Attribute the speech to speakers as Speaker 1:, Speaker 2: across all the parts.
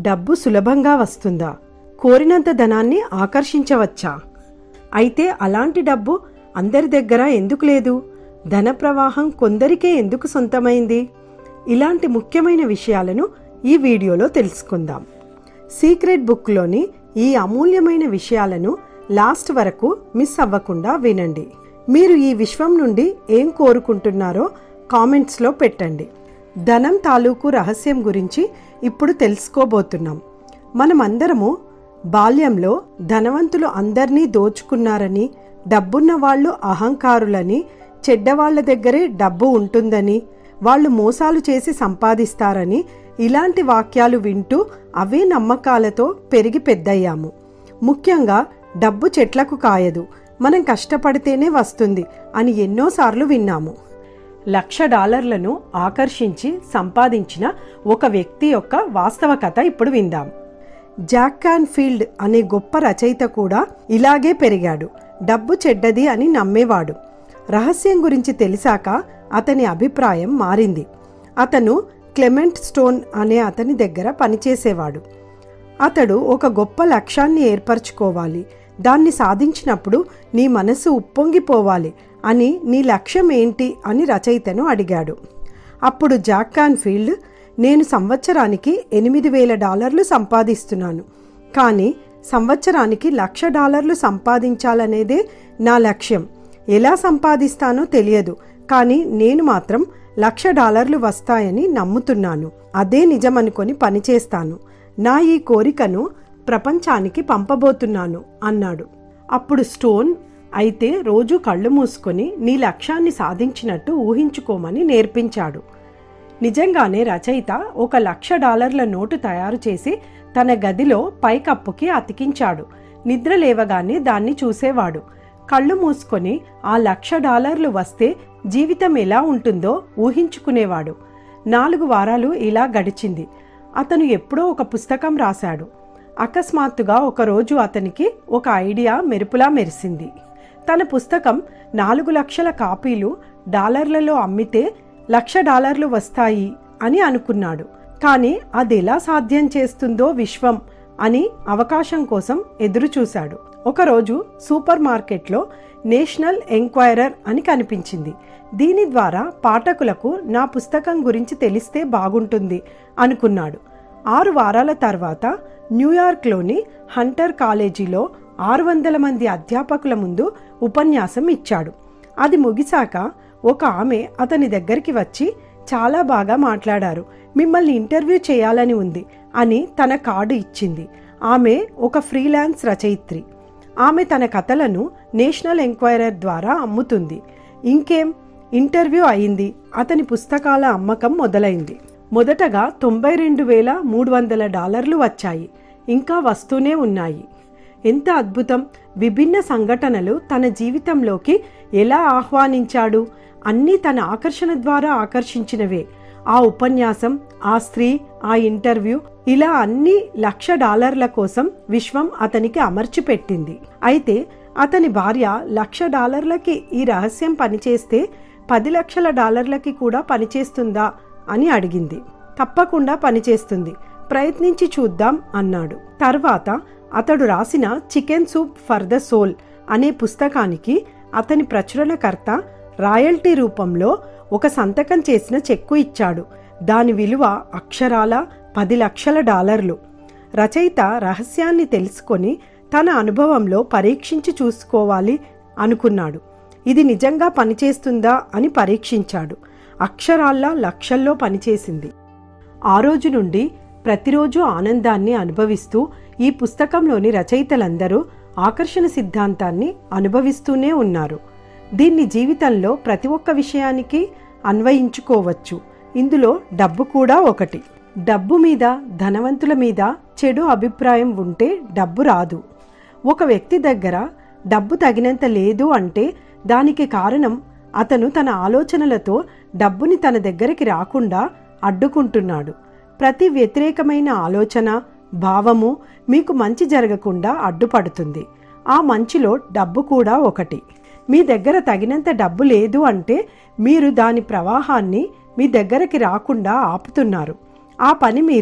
Speaker 1: డబ్బు సులభంగా వస్తుందా కోరినంత ధనాన్ని ఆకర్షించవచ్చా అయితే అలాంటి డబ్బు అందరి దగ్గర ఎందుకు లేదు ధన ప్రవాహం కొందరికే ఎందుకు సొంతమైంది ఇలాంటి ముఖ్యమైన విషయాలను ఈ వీడియోలో తెలుసుకుందాం సీక్రెట్ బుక్లోని ఈ అమూల్యమైన విషయాలను లాస్ట్ వరకు మిస్ అవ్వకుండా వినండి మీరు ఈ విశ్వం నుండి ఏం కోరుకుంటున్నారో కామెంట్స్లో పెట్టండి ధనం తాలూకు రహస్యం గురించి ఇప్పుడు తెలుసుకోబోతున్నాం మనమందరము బాల్యంలో ధనవంతులు అందర్నీ దోచుకున్నారని డబ్బున్న వాళ్ళు అహంకారులని చెడ్డవాళ్ల దగ్గరే డబ్బు ఉంటుందని వాళ్ళు మోసాలు చేసి సంపాదిస్తారని ఇలాంటి వాక్యాలు వింటూ అవే నమ్మకాలతో పెరిగి పెద్దయ్యాము ముఖ్యంగా డబ్బు చెట్లకు కాయదు మనం కష్టపడితేనే వస్తుంది అని ఎన్నోసార్లు విన్నాము లక్ష డాలర్లను ఆకర్షించి సంపాదించిన ఒక వ్యక్తి యొక్క వాస్తవ కథ ఇప్పుడు విందాం జాక్ కాన్ ఫీల్డ్ అనే గొప్ప రచయిత కూడా ఇలాగే పెరిగాడు డబ్బు చెడ్డది అని నమ్మేవాడు రహస్యం గురించి తెలిసాక అతని అభిప్రాయం మారింది అతను క్లెమెంట్ స్టోన్ అనే అతని దగ్గర పనిచేసేవాడు అతడు ఒక గొప్ప లక్ష్యాన్ని ఏర్పరచుకోవాలి దాన్ని సాధించినప్పుడు నీ మనసు ఉప్పొంగిపోవాలి అని నీ లక్ష్యం ఏంటి అని రచయితను అడిగాడు అప్పుడు జాక్ కాన్ ఫీల్డ్ నేను సంవత్సరానికి ఎనిమిది వేల డాలర్లు సంపాదిస్తున్నాను కానీ సంవత్సరానికి లక్ష డాలర్లు సంపాదించాలనేదే నా లక్ష్యం ఎలా సంపాదిస్తానో తెలియదు కానీ నేను మాత్రం లక్ష డాలర్లు వస్తాయని నమ్ముతున్నాను అదే నిజమనుకొని పనిచేస్తాను నా ఈ కోరికను ప్రపంచానికి పంపబోతున్నాను అన్నాడు అప్పుడు స్టోన్ అయితే రోజు కళ్ళు మూసుకొని నీ లక్ష్యాన్ని సాధించినట్టు ఊహించుకోమని నేర్పించాడు నిజంగానే రచయిత ఒక లక్ష డాలర్ల నోటు తయారు చేసి తన గదిలో పైకప్పుకి అతికించాడు నిద్ర లేవగానే దాన్ని చూసేవాడు కళ్ళు మూసుకొని ఆ లక్ష డాలర్లు వస్తే జీవితం ఎలా ఉంటుందో ఊహించుకునేవాడు నాలుగు వారాలు ఇలా గడిచింది అతను ఎప్పుడో ఒక పుస్తకం రాశాడు అకస్మాత్తుగా ఒకరోజు అతనికి ఒక ఐడియా మెరుపులా మెరిసింది తన పుస్తకం నాలుగు లక్షల కాపీలు డాలర్లలో అమ్మితే లక్ష డాలర్లు వస్తాయి అని అనుకున్నాడు కానీ అది ఎలా సాధ్యం చేస్తుందో విశ్వం అని అవకాశం కోసం ఎదురుచూశాడు ఒకరోజు సూపర్ మార్కెట్లో నేషనల్ ఎంక్వైరర్ అని కనిపించింది దీని ద్వారా పాఠకులకు నా పుస్తకం గురించి తెలిస్తే బాగుంటుంది అనుకున్నాడు ఆరు వారాల తర్వాత న్యూయార్క్లోని హంటర్ కాలేజీలో ఆరు వందల మంది అధ్యాపకుల ముందు ఉపన్యాసం ఇచ్చాడు అది ముగిశాక ఒక ఆమె అతని దగ్గరికి వచ్చి చాలా బాగా మాట్లాడారు మిమ్మల్ని ఇంటర్వ్యూ చేయాలని ఉంది అని తన కార్డు ఇచ్చింది ఆమె ఒక ఫ్రీలాన్స్ రచయిత్రి ఆమె తన కథలను నేషనల్ ఎంక్వైరర్ ద్వారా అమ్ముతుంది ఇంకేం ఇంటర్వ్యూ అయింది అతని పుస్తకాల అమ్మకం మొదలైంది మొదటగా తొంభై రెండు వేల మూడు వందల డాలర్లు వచ్చాయి ఇంకా వస్తూనే ఉన్నాయి ఎంత అద్భుతం విభిన్న సంఘటనలు తన జీవితంలోకి ఎలా ఆహ్వానించాడు అన్నీ తన ఆకర్షణ ద్వారా ఆకర్షించినవే ఆ ఉపన్యాసం ఆ స్త్రీ ఆ ఇంటర్వ్యూ ఇలా అన్ని లక్ష డాలర్ల కోసం విశ్వం అతనికి అమర్చిపెట్టింది అయితే అతని భార్య లక్ష డాలర్లకి ఈ రహస్యం పనిచేస్తే పది లక్షల డాలర్లకి కూడా పనిచేస్తుందా అని అడిగింది తప్పకుండా పనిచేస్తుంది ప్రయత్నించి చూద్దాం అన్నాడు తర్వాత అతడు రాసిన chicken soup for the soul అనే పుస్తకానికి అతని ప్రచురణకర్త రాయల్టీ రూపంలో ఒక సంతకం చేసిన చెక్కు ఇచ్చాడు దాని విలువ అక్షరాల పది లక్షల డాలర్లు రచయిత రహస్యాన్ని తెలుసుకొని తన అనుభవంలో పరీక్షించి చూసుకోవాలి అనుకున్నాడు ఇది నిజంగా పనిచేస్తుందా అని పరీక్షించాడు అక్షరాల్లా లక్షల్లో పనిచేసింది ఆ రోజు నుండి ప్రతిరోజు ఆనందాన్ని అనుభవిస్తూ ఈ పుస్తకంలోని రచయితలందరూ ఆకర్షణ సిద్ధాంతాన్ని అనుభవిస్తూనే ఉన్నారు దీన్ని జీవితంలో ప్రతి ఒక్క విషయానికి అన్వయించుకోవచ్చు ఇందులో డబ్బు కూడా ఒకటి డబ్బు మీద ధనవంతుల మీద చెడు అభిప్రాయం ఉంటే డబ్బు రాదు ఒక వ్యక్తి దగ్గర డబ్బు తగినంత లేదు అంటే దానికి కారణం అతను తన ఆలోచనలతో డబ్బుని తన దగ్గరికి రాకుండా అడ్డుకుంటున్నాడు ప్రతి వ్యతిరేకమైన ఆలోచన భావము మీకు మంచి జరగకుండా అడ్డుపడుతుంది ఆ మంచిలో డబ్బు కూడా ఒకటి మీ దగ్గర తగినంత డబ్బు లేదు అంటే మీరు దాని ప్రవాహాన్ని మీ దగ్గరికి రాకుండా ఆపుతున్నారు ఆ పని మీరు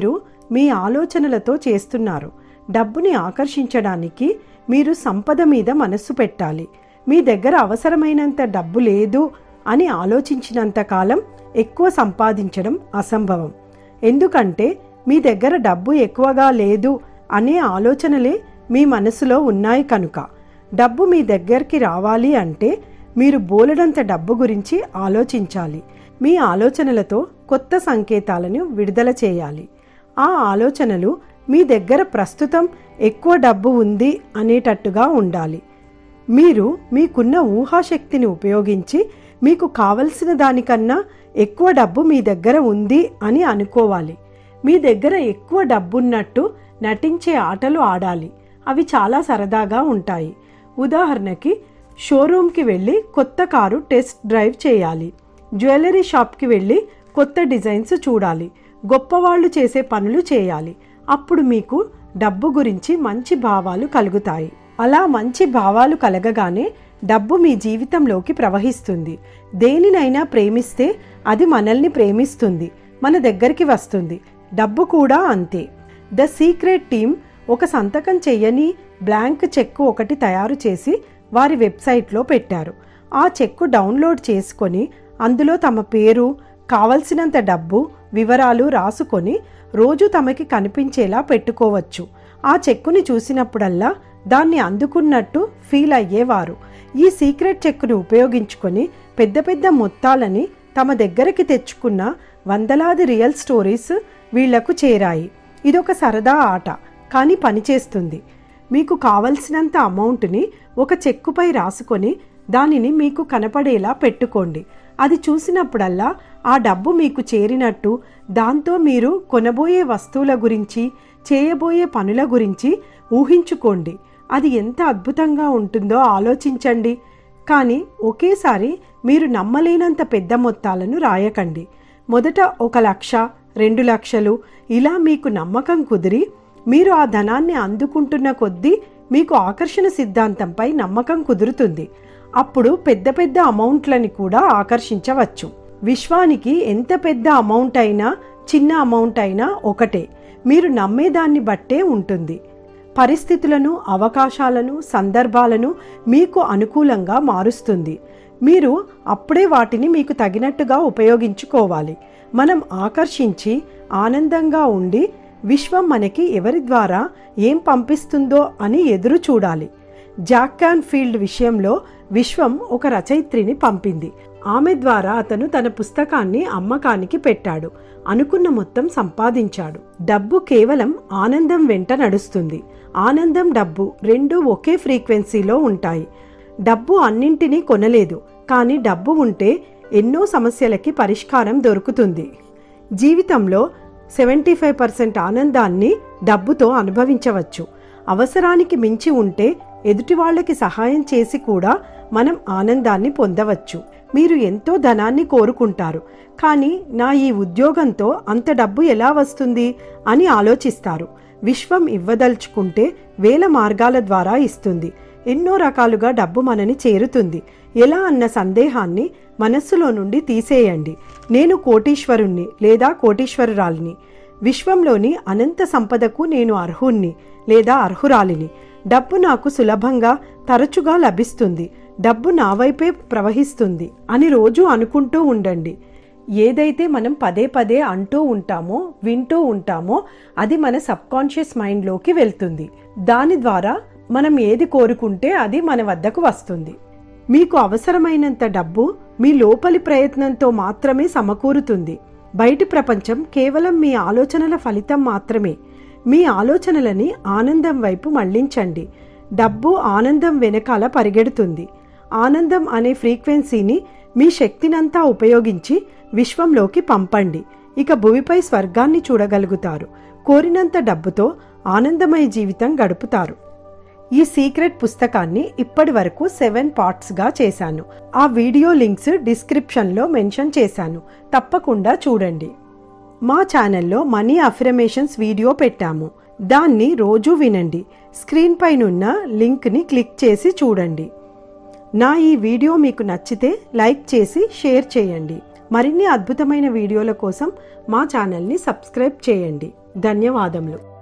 Speaker 1: మీ ఆలోచనలతో చేస్తున్నారు డబ్బుని ఆకర్షించడానికి మీరు సంపద మీద మనస్సు పెట్టాలి మీ దగ్గర అవసరమైనంత డబ్బు లేదు అని ఆలోచించినంత కాలం ఎక్కువ సంపాదించడం అసంభవం ఎందుకంటే మీ దగ్గర డబ్బు ఎక్కువగా లేదు అనే ఆలోచనలే మీ మనసులో ఉన్నాయి కనుక డబ్బు మీ దగ్గరికి రావాలి అంటే మీరు బోలెడంత డబ్బు గురించి ఆలోచించాలి మీ ఆలోచనలతో కొత్త సంకేతాలను విడుదల చేయాలి ఆ ఆలోచనలు మీ దగ్గర ప్రస్తుతం ఎక్కువ డబ్బు ఉంది అనేటట్టుగా ఉండాలి మీరు మీకున్న ఊహాశక్తిని ఉపయోగించి మీకు కావలసిన దానికన్నా ఎక్కువ డబ్బు మీ దగ్గర ఉంది అని అనుకోవాలి మీ దగ్గర ఎక్కువ డబ్బున్నట్టు నటించే ఆటలు ఆడాలి అవి చాలా సరదాగా ఉంటాయి ఉదాహరణకి షోరూమ్కి వెళ్ళి కొత్త కారు టెస్ట్ డ్రైవ్ చేయాలి జ్యువెలరీ షాప్కి వెళ్ళి కొత్త డిజైన్స్ చూడాలి గొప్పవాళ్ళు చేసే పనులు చేయాలి అప్పుడు మీకు డబ్బు గురించి మంచి భావాలు కలుగుతాయి అలా మంచి భావాలు కలగగానే డబ్బు మీ జీవితంలోకి ప్రవహిస్తుంది దేనినైనా ప్రేమిస్తే అది మనల్ని ప్రేమిస్తుంది మన దగ్గరికి వస్తుంది డబ్బు కూడా అంతే ద సీక్రెట్ టీమ్ ఒక సంతకం చెయ్యని బ్లాంక్ చెక్కు ఒకటి తయారు చేసి వారి వెబ్సైట్లో పెట్టారు ఆ చెక్కు డౌన్లోడ్ చేసుకొని అందులో తమ పేరు కావలసినంత డబ్బు వివరాలు రాసుకొని రోజు తమకి కనిపించేలా పెట్టుకోవచ్చు ఆ చెక్కుని చూసినప్పుడల్లా దాన్ని అందుకున్నట్టు ఫీల్ అయ్యేవారు ఈ సీక్రెట్ చెక్కును ఉపయోగించుకొని పెద్ద పెద్ద మొత్తాలని తమ దగ్గరికి తెచ్చుకున్న వందలాది రియల్ స్టోరీస్ వీళ్లకు చేరాయి ఇదొక సరదా ఆట కానీ పనిచేస్తుంది మీకు కావలసినంత అమౌంట్ని ఒక చెక్కుపై రాసుకొని దానిని మీకు కనపడేలా పెట్టుకోండి అది చూసినప్పుడల్లా ఆ డబ్బు మీకు చేరినట్టు దాంతో మీరు కొనబోయే వస్తువుల గురించి చేయబోయే పనుల గురించి ఊహించుకోండి అది ఎంత అద్భుతంగా ఉంటుందో ఆలోచించండి కానీ ఒకేసారి మీరు నమ్మలేనంత పెద్ద మొత్తాలను రాయకండి మొదట ఒక లక్ష రెండు లక్షలు ఇలా మీకు నమ్మకం కుదిరి మీరు ఆ ధనాన్ని అందుకుంటున్న కొద్దీ మీకు ఆకర్షణ సిద్ధాంతంపై నమ్మకం కుదురుతుంది అప్పుడు పెద్ద పెద్ద అమౌంట్లని కూడా ఆకర్షించవచ్చు విశ్వానికి ఎంత పెద్ద అమౌంట్ అయినా చిన్న అమౌంట్ అయినా ఒకటే మీరు నమ్మేదాన్ని బట్టే ఉంటుంది పరిస్థితులను అవకాశాలను సందర్భాలను మీకు అనుకూలంగా మారుస్తుంది మీరు అప్పుడే వాటిని మీకు తగినట్టుగా ఉపయోగించుకోవాలి మనం ఆకర్షించి ఆనందంగా ఉండి విశ్వం మనకి ఎవరి ద్వారా ఏం పంపిస్తుందో అని ఎదురు చూడాలి జాక్ క్యాన్ ఫీల్డ్ విషయంలో విశ్వం ఒక రచయిత్రిని పంపింది ఆమె ద్వారా అతను తన పుస్తకాన్ని అమ్మకానికి పెట్టాడు అనుకున్న మొత్తం సంపాదించాడు డబ్బు కేవలం ఆనందం వెంట నడుస్తుంది ఆనందం డబ్బు రెండు ఒకే ఫ్రీక్వెన్సీలో ఉంటాయి డబ్బు అన్నింటినీ కొనలేదు కానీ డబ్బు ఉంటే ఎన్నో సమస్యలకి పరిష్కారం దొరుకుతుంది జీవితంలో సెవెంటీ ఫైవ్ పర్సెంట్ ఆనందాన్ని డబ్బుతో అనుభవించవచ్చు అవసరానికి మించి ఉంటే ఎదుటి వాళ్ళకి సహాయం చేసి కూడా మనం ఆనందాన్ని పొందవచ్చు మీరు ఎంతో ధనాన్ని కోరుకుంటారు కానీ నా ఈ ఉద్యోగంతో అంత డబ్బు ఎలా వస్తుంది అని ఆలోచిస్తారు విశ్వం ఇవ్వదలుచుకుంటే వేల మార్గాల ద్వారా ఇస్తుంది ఎన్నో రకాలుగా డబ్బు మనని చేరుతుంది ఎలా అన్న సందేహాన్ని మనస్సులో నుండి తీసేయండి నేను కోటీశ్వరుణ్ణి లేదా కోటీశ్వరురాలిని విశ్వంలోని అనంత సంపదకు నేను అర్హుణ్ణి లేదా అర్హురాలిని డబ్బు నాకు సులభంగా తరచుగా లభిస్తుంది డబ్బు నా వైపే ప్రవహిస్తుంది అని రోజు అనుకుంటూ ఉండండి ఏదైతే మనం పదే పదే అంటూ ఉంటామో వింటూ ఉంటామో అది మన సబ్కాన్షియస్ మైండ్లోకి వెళ్తుంది దాని ద్వారా మనం ఏది కోరుకుంటే అది మన వద్దకు వస్తుంది మీకు అవసరమైనంత డబ్బు మీ లోపలి ప్రయత్నంతో మాత్రమే సమకూరుతుంది బయటి ప్రపంచం కేవలం మీ ఆలోచనల ఫలితం మాత్రమే మీ ఆలోచనలని ఆనందం వైపు మళ్లించండి డబ్బు ఆనందం వెనకాల పరిగెడుతుంది ఆనందం అనే ఫ్రీక్వెన్సీని మీ శక్తినంతా ఉపయోగించి విశ్వంలోకి పంపండి ఇక భూమిపై స్వర్గాన్ని చూడగలుగుతారు కోరినంత డబ్బుతో ఆనందమయ జీవితం గడుపుతారు ఈ సీక్రెట్ పుస్తకాన్ని ఇప్పటి వరకు సెవెన్ పార్ట్స్గా చేశాను ఆ వీడియో లింక్స్ డిస్క్రిప్షన్లో మెన్షన్ చేశాను తప్పకుండా చూడండి మా ఛానల్లో మనీ అఫర్మేషన్స్ వీడియో పెట్టాము దాన్ని రోజూ వినండి స్క్రీన్ పైనున్న లింక్ని క్లిక్ చేసి చూడండి నా ఈ వీడియో మీకు నచ్చితే లైక్ చేసి షేర్ చేయండి మరిన్ని అద్భుతమైన వీడియోల కోసం మా ఛానల్ని సబ్స్క్రైబ్ చేయండి ధన్యవాదములు